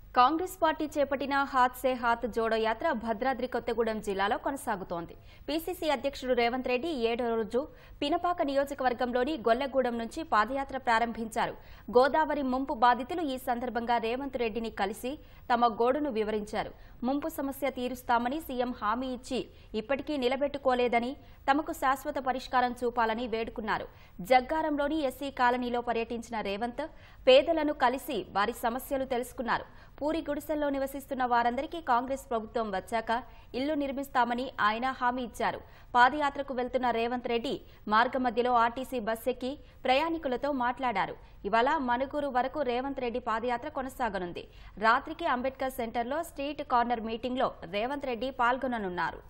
Congress party చేపట్టిన హాత్ సే హాత్ జోడో యాత్ర భద్రాద్రి కొత్తగూడెం జిల్లాలో కొనసాగుతోంది పీసీసీ అధ్యక్షుడు రేవంత్ రెడ్డి ఏడో రోజు పినపాక నియోజకవర్గంలోని గొల్లగూడెం నుంచి పాదయాత్ర ప్రారంభించారు గోదావరి ముంపు బాధితులు ఈ సందర్భంగా రేవంత్ రెడ్డిని కలిసి తమ గోడును వివరించారు ముంపు సమస్య తీరుస్తామని సీఎం హామీ ఇచ్చి ఇప్పటికీ నిలబెట్టుకోలేదని తమకు శాశ్వత పరిష్కారం చూపాలని వేడుకున్నారు జగ్గారంలోని ఎస్సీ కాలనీలో పర్యటించిన రేవంత్ పేదలను కలిసి వారి సమస్యలు తెలుసుకున్నారు పూరి గుడిసెల్లో నివసిస్తున్న వారందరికీ కాంగ్రెస్ ప్రభుత్వం వచ్చాక ఇల్లు నిర్మిస్తామని ఆయన హామీ ఇచ్చారు పాదయాత్రకు వెళ్తున్న రేవంత్ రెడ్డి మార్గ మధ్యలో ఆర్టీసీ బస్ ఎక్కి ప్రయాణికులతో మాట్లాడారు ఇవాళ మణుగూరు వరకు రేవంత్ రెడ్డి పాదయాత్ర కొనసాగనుంది రాత్రికి అంబేద్కర్ సెంటర్లో స్ట్రీట్ కార్నర్ మీటింగ్లో రేవంత్ రెడ్డి పాల్గొననున్నారు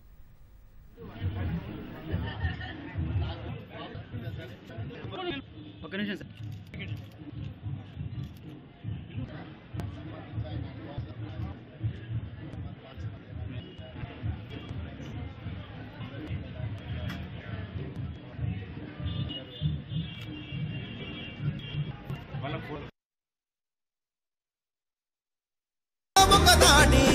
ఒక నిమిషం సార్ ఒకనాటి